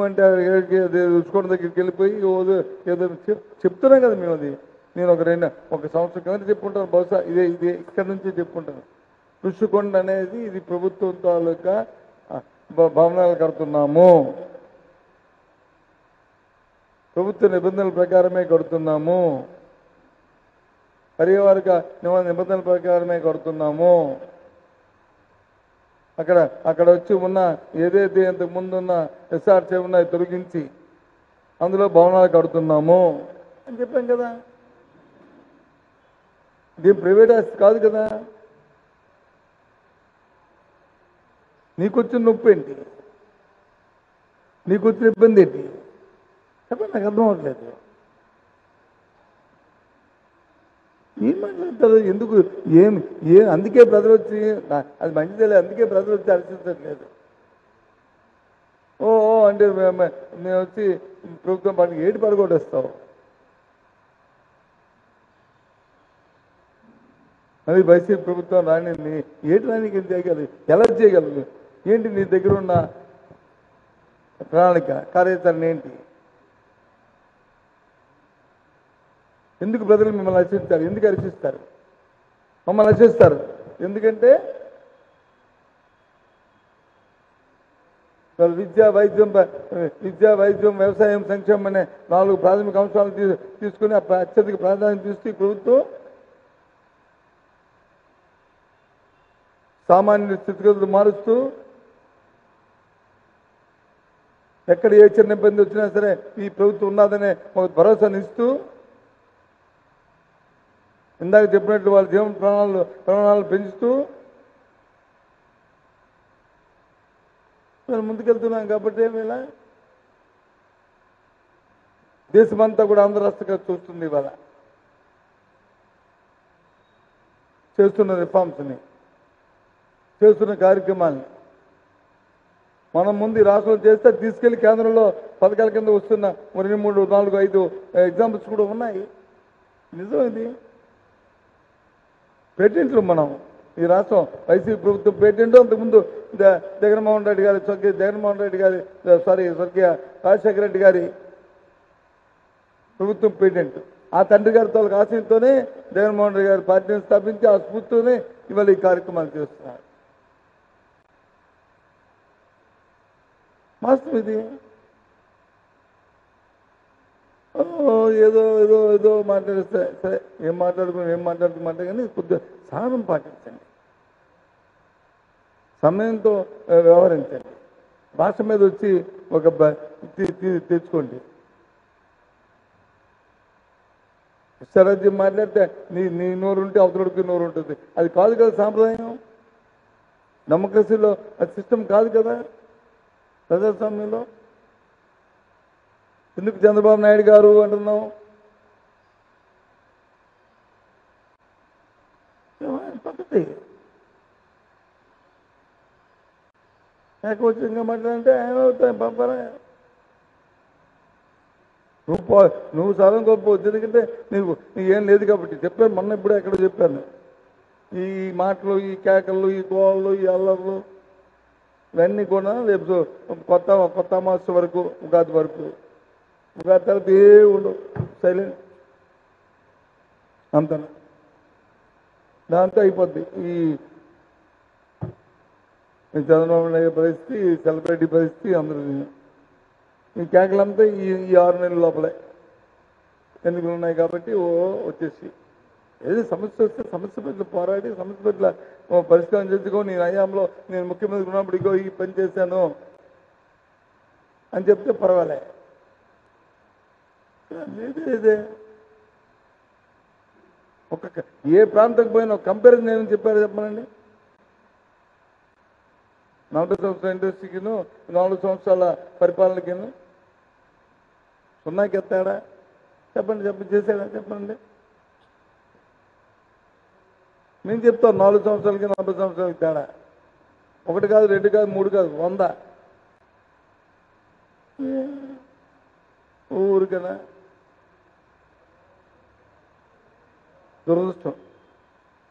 ఏమంటే రుచుకోవడం దగ్గరికి వెళ్ళిపోయి ఓ ఏదో చెప్- చెప్తున్నాం కదా మేము అది నేను ఒక రెండు ఒక సంవత్సరం కింద చెప్పుకుంటాను బహుశా ఇదే ఇదే ఇక్కడ నుంచి చెప్పుకుంటాను ఋషికొండ అనేది ఇది ప్రభుత్వం తాలూకా ఆ, భ- భవనాలు కడుతున్నాము ప్రభుత్వ నిబంధనల ప్రకారమే కడుతున్నాము పర్యావరక నిబ- నిబంధనల ప్రకారమే కడుతున్నాము అక్కడ అక్కడ వచ్చి ఉన్న ఏదైతే ఇంతకు ముందు ఉన్న ఎస్ఆర్సీ ఉన్నాయో తొలగించి అందులో భవనాలు కడుతున్నాము అని చెప్పాం కదా ఇది ప్రైవేట్ ఆస్తి కాదు కదా నీకొచ్చిన నొప్పి ఏంటి నీకొచ్చిన ఇబ్బంది ఏంటి చెప్పండి నాకు అర్థం అవ్వట్లేదు ఏం మాట్లాడతారు ఎందుకు ఏం ఏ అందుకే ప్రజలు వచ్చి నా- అది మంచిదే అందుకే ప్రజలు వచ్చి హర్షించట్లేదు ఓ ఓ అంటే మే- మే- మేము వచ్చి ప్రభుత్వం పనికి ఏటి పడగొట్టేస్తావు అది వైసీపీ ప్రభుత్వం రాని ఏటి రానికి ఏం చేయగలదు ఎలా చేయగలదు ఏంటి నీ దగ్గర ఉన్న ప్రణాళిక కార్యాచరణ ఏంటి ఎందుకు ప్రజలు మిమ్మల్ని హర్షిస్తారు ఎందుకు హర్షిస్తారు మమ్మల్ని హర్షిస్తారు ఎందుకంటే వాళ్ళు విద్య వైద్యం ప- విద్య వైద్యం వ్యవసాయం సంక్షేమం అనే నాలుగు ప్రాథమిక అంశాలు తీ- తీసుకుని ఆ ప్ర- అత్యధిక ప్రాధాన్యత ఇస్తూ ఈ ప్రభుత్వం సామాన్య స్థితిగతులు మారుస్తూ ఎక్కడ ఏ చిన్న ఇబ్బంది వచ్చినా సరే ఈ ప్రభుత్వం ఉన్నదనే ఒక భరోసాని ఇస్తూ ఇందాక చెప్పినట్లు వాళ్ళ జీవన ప్రాణాలు ప్రాణాలు పెంచుతూ మనం ముందుకెళ్తున్నాం కాబట్టి ఇలా దేశమంతా కూడా ఆంధ్రరాష్ట్రంగా చూస్తుంది ఇవాళ చేస్తున్న రిఫార్మ్స్ని చేస్తున్న కార్యక్రమాన్ని మనం ముందు ఈ రాష్ట్రంలో చేస్తే తీసుకెళ్లి కేంద్రంలో పథకాల కింద వస్తున్న ఒక రెండు మూడు నాలుగు ఐదు ఎగ్జాంపుల్స్ కూడా ఉన్నాయి నిజం ఇది పేటెంట్లు మనం ఈ రాష్ట్రం వైసీపీ ప్రభుత్వం పేటెంట్ అంతకుముందు ద- జగన్మోహన్ రెడ్డి గారి స్వర్గీయ జగన్మోహన్ రెడ్డి గారి సారీ స్వర్గీయ రాజశేఖర రెడ్డి గారి ప్రభుత్వం పేటెంట్ ఆ తండ్రి గారి తోలకు ఆశయంతోనే జగన్మోహన్ రెడ్డి గారి పార్టీని స్థాపించి ఆ స్ఫూర్తితోనే ఇవాళ ఈ కార్యక్రమాలు చేస్తున్నారు వాస్తవం ఇది ఓ, ఏదో ఏదో ఏదో మాట్లాడిస్తే సరే ఏం మాట్లాడుకుని ఏం మాట్లాడుకోమంటే కానీ కొద్దిగా సహనం పాటించండి సమయంతో ఆ, వ్యవహరించండి భాష మీద వచ్చి ఒక బ- తీ- తీ- తెచ్చుకోండి సరజ్యం మాట్లాడితే నీ నీ నోరు ఉంటే అవతలకి నోరు ఉంటుంది అది కాదు కదా సాంప్రదాయం డెమోక్రసీలో అది సిస్టమ్ కాదు కదా ప్రజాస్వామ్యంలో ఎందుకు చంద్రబాబు నాయుడు గారు అంటున్నావు ఏమో, పద్ధతి ఏకవచనంగా మాట్లాడంటే ఆయన అవుతాయి పంపరా నువ్వు పో నువ్వు సరం గొప్ప ఎందుకంటే నీకు నీకు ఏం లేదు కాబట్టి చెప్పాను మొన్న ఇప్పుడే ఎక్కడ చెప్పాను ఈ మాటలు ఈ కేకలు ఈ గోళ్ళు ఈ అల్లర్లు ఇవన్నీ కూడా రేపు సో- కొత్త కొత్త అమావాస్య వరకు ఉగాది వరకు ఉగాది తర్వాత ఏ ఉండవు సైలెంట్ అంత దాంతో అయిపోద్ది ఈ ఈ చంద్రబాబు నాయుడు పరిస్థితి ఈ సెలబ్రిటీ పరిస్థితి అందరూ ఈ కేకలంతా ఈ ఈ ఆరు నెలల లోపలే ఎందుకు ఉన్నాయి కాబట్టి ఓ వచ్చేసి ఏది సమస్య వస్తే సమస్య పట్ల పోరాడి సమస్య పట్ల ఓ పరిష్కారం చేసుకో నేను అయ్యాంలో నేను ముఖ్యమంత్రి ఉన్నప్పుడు ఇగో ఈ పని చేశాను అని చెప్తే పర్వాలే ఇదే ఇదే ఒక ఏ ప్రాంతంకి పోయినా ఒక కంపారిజన్ ఏమని చెప్పారు చెప్పమనండి నలభై సంవత్సరాల ఇండస్ట్రీకిను నాలుగు సంవత్సరాల పరిపాలనకిను సున్నాకి ఎత్తాడా చెప్పండి చెప్పండి చేశాడా చెప్పండి మేము చెప్తాం నాలుగు సంవత్సరాలకి నలభై సంవత్సరాలకి తేడా ఒకటి కాదు రెండు కాదు మూడు కాదు వంద ఊరికనా దురదృష్టం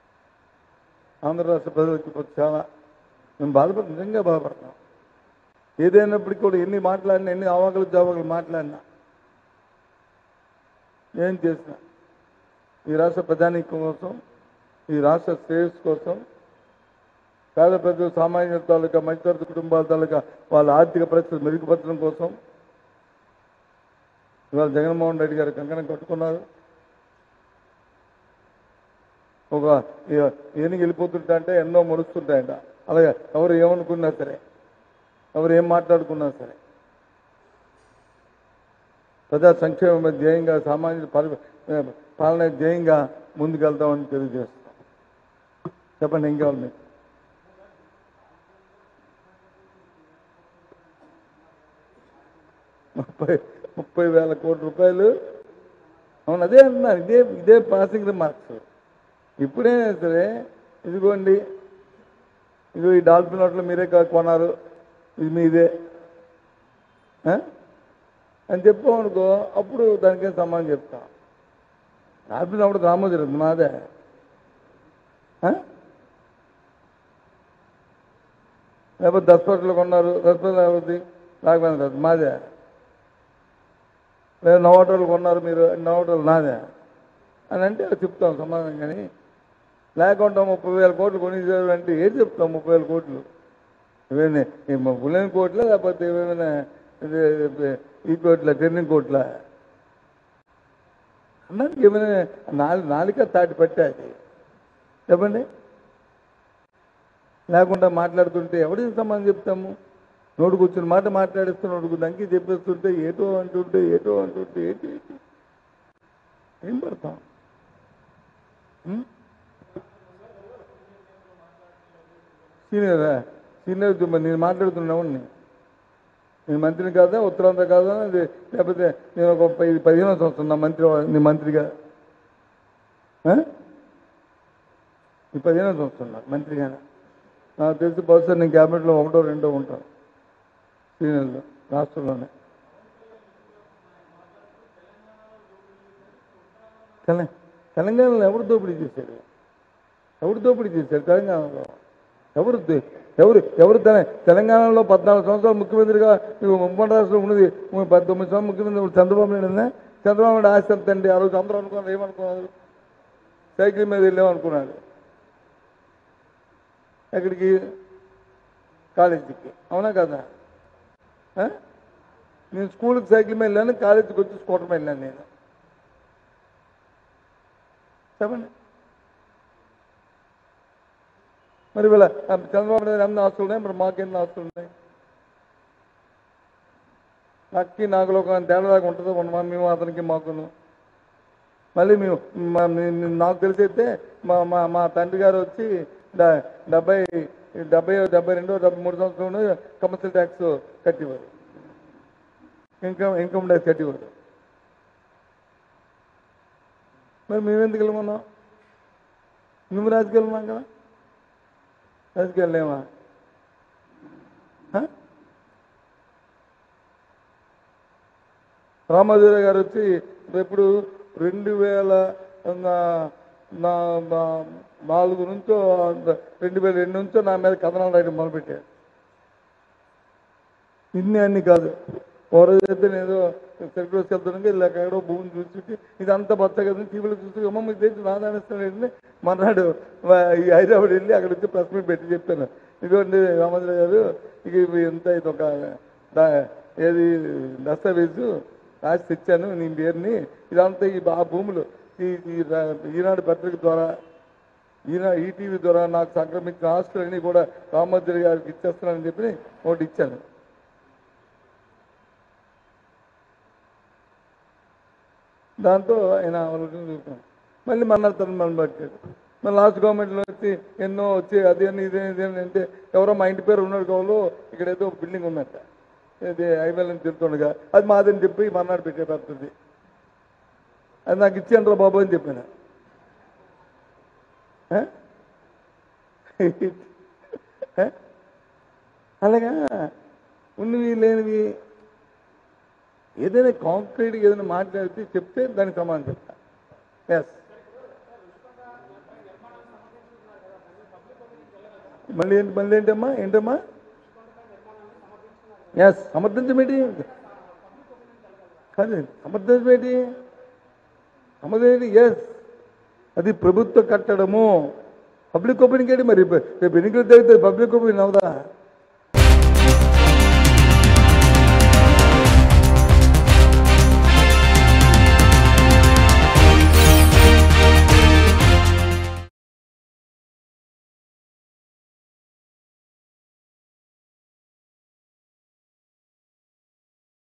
ఆంధ్ర రాష్ట్ర ప్రజలకి ఇప్పుడు చాలా మేము బాధపడుతున్నాం నిజంగా బాధపడుతున్నాం ఏదైనప్పటికీ కూడా ఎన్ని మాట్లాడినా ఎన్ని అవాకులు జవాకులు మాట్లాడినా ఏం చేసిన ఈ రాష్ట్ర ప్రజానీకం కోసం ఈ రాష్ట్ర శ్రేయస్సు కోసం పేద ప్రజలు సామాన్యుల తాలూకా మధ్యతరగతి కుటుంబాల తాలూకా వాళ్ళ ఆర్థిక పరిస్థితులు మెరుగుపరచడం కోసం ఇవాళ జగన్మోహన్ రెడ్డి గారు కంకణం కట్టుకున్నారు ఒక ఏ- ఏనుగు వెళ్ళిపోతుంటా అంటే ఎన్నో మురుస్తుంటాయంట అలాగే ఎవరు ఏమనుకున్నా సరే ఎవరు ఏం మాట్లాడుకున్నా సరే ప్రజా సంక్షేమ ధ్యేయంగా సామాన్యుల పరి పాలన ధ్యేయంగా ముందుకెళ్తామని తెలియజేస్తాం చెప్పండి ఏం కావాలి మీకు ముప్పై ముప్పై వేల కోట్ల రూపాయలు అవును అదే అంటున్నారు ఇదే ఇదే పాసింగ్ రిమార్క్స్ ఇప్పుడైనా సరే ఇదిగోండి ఇదిగో ఈ డాల్ఫిన్ హోటల్ మీరే కా- కొన్నారు ఇది మీదే ఆ? అని చెప్పామనుకో అప్పుడు దానికేం సమాధానం చెప్తాం డాల్ఫిన్ అప్పుడు రామోజీ మాదే ఆ? లేకపోతే దస్పట్లో కొన్నారు దస్పట్లో అవుద్ది రాఘవేంద్ర రాజు మాదే లేదా నోటోలు కొన్నారు మీరు నోటోలు నాదే అని అంటే అది చెప్తాం సమాధానం కానీ లేకుండా ముప్పై వేల కోట్లు కొనిసారు అంటే ఏం చెప్తాం ముప్పై వేల కోట్లు ఇవేమి బులేని కోట్ల లేకపోతే ఏమైనా ఇది ఇది ఈ కోట్ల టెర్నింగ్ కోట్ల అన్నానికి ఏమైనా నాలి నాలిక తాటి పట్టాది చెప్పండి లేకుండా మాట్లాడుతుంటే ఎవరికి సంబంధం చెప్తాము నోటు కూర్చుని మాట మాట్లాడిస్తూ నోటుకు దంకి చెప్పేస్తుంటే ఏటో అంటుంటే ఏటో అంటుంటే ఏంటి ఏంటి? ఏం పడతాం ఉం? సీనియరా సీనియర్ దుమ్మ నేను మాట్లాడుతున్నావు నేను మంత్రిని కాదా ఉత్తరాంధ్ర కాదా అది లేకపోతే నేను ఒక పది పదిహేనో సంవత్సరం నా మంత్రి నీ మంత్రిగా ఆ? ఈ పదిహేనో సంవత్సరం నాకు మంత్రిగానే నాకు తెలిసి బహుశా నేను క్యాబినెట్లో ఒకటో రెండో ఉంటాను సీనియర్లు రాష్ట్రంలోనే తెల తెలంగాణలో ఎవరు దోపిడీ చేశారు ఎవరు దోపిడీ చేశారు తెలంగాణలో ఎవరు దే- ఎవరు ఎవరు తెల- తెలంగాణలో పద్నాలుగు సంవత్సరాలు ముఖ్యమంత్రిగా ఇవి ఉమ్మడి రాష్ట్రం ఉన్నది పద్దెనిమిది సంవత్సరాలు ముఖ్యమంత్రి ఇప్పుడు చంద్రబాబు నాయుడు ఉందా చంద్రబాబు నాయుడు ఆస్తి ఎంత అండి ఆ రోజు అందరూ అనుకున్నారు ఏమనుకున్నారు సైకిల్ మీద వెళ్ళామనుకున్నాడు ఎక్కడికి కాలేజీకి అవునా కదా ఆ? నేను స్కూల్కి సైకిల్ మీద వెళ్ళాను కాలేజీకి వచ్చి స్కూటర్ మీద వెళ్ళాను నేను చెప్పండి మరి వీళ్ళ ఆ చంద్రబాబు నాయుడు ఎన్ని ఆస్తులు ఉన్నాయి మరి మాకెన్ని ఆస్తులు ఉన్నాయి నక్కి నాకులో ఒక తేడాగా ఉంటుందో ఉండమా మేము అతనికి మాకును మళ్ళీ మేము మా- మీ- మీ- నాకు తెలిసి అయితే మా మా మా తండ్రి గారు వచ్చి డ- డెబ్బై డెబ్బై డెబ్బై రెండో డెబ్బై మూడు సంవత్సరంలో కమర్షియల్ ట్యాక్స్ కట్టేవారు ఇన్కమ్ ఇన్కమ్ ట్యాక్స్ కట్టేవారు మరి మేమెందుకు వెళ్ళమన్నాం నువ్వు రాజకీయాలు ఉన్నాం కదా రాజకీయాలు లేవా ఆ? రామాజీరావు గారు వచ్చి ఎప్పుడు రెండు వేల నా- నా- నా- నాలుగు నుంచో రెండు వేల రెండు నుంచో నా మీద కథనాలు రాయడం మొదలుపెట్టారు ఇన్ని అన్ని కాదు ఓ రోజు అయితే నేను ఏదో సెక్రటరీకి వెళ్తున్నాను ఇలా ఎక్కడో భూమిని చూసి ఇదంతా బత్త కదా టీవీలో చూసి అమ్మ మీకు తెలిసి నాదానిస్తానండి మర్నాడు వా- ఈ హైదరాబాద్ వెళ్ళి అక్కడ వచ్చి ప్రెస్ మీట్ పెట్టి చెప్పాను ఇదిగోండి రామచంద్ర గారు ఇక ఇవి ఎంత ఇది ఒక దా- ఏది దస్తావేజు రాసి తెచ్చాను నీ పేరుని ఇదంతా ఈ ఆ భూములు ఈ ఈ రా- ఈనాడు పత్రిక ద్వారా ఈయన ఈటీవీ ద్వారా నాకు సంక్రమించిన ఆస్తులన్నీ కూడా రామోద్రి గారికి ఇచ్చేస్తున్నానని చెప్పి ఒకటి ఇచ్చాను దాంతో ఆయన వాళ్ళకి చూస్తాం మళ్ళీ మన తను మనం పట్టాడు మన లాస్ట్ గవర్నమెంట్లో వచ్చి ఎన్నో వచ్చి అది అని ఇది ఇది అని అంటే ఎవరో మా ఇంటి పేరు ఉన్నాడు కావాలో ఇక్కడ ఏదో బిల్డింగ్ ఉందంట ఇది ఐవేలని తిరుగుతుండగా అది మాదని చెప్పి మన్నాడు పెట్టే పెడుతుంది అది నాకు ఇచ్చాను రా బాబు అని చెప్పాను ఆ? ఆ? అలాగా ఉన్నవి లేనివి ఏదైనా కాంక్రీట్గా ఏదైనా మాట్లాడితే చెప్తే దానికి సమాధానం చెప్తా ఎస్ మళ్ళీ ఏంటి మళ్ళీ ఏంటమ్మా ఏంటమ్మా ఎస్ సమర్థించమేటి కాదు సమర్థించమేటి సమర్థమేటి ఎస్ అది ప్రభుత్వ కట్టడము పబ్లిక్ ఓపెనింగ్ ఏంటి మరి రేపు ఎన్నికలు జరిగితే పబ్లిక్ ఓపెనింగ్ అవుదా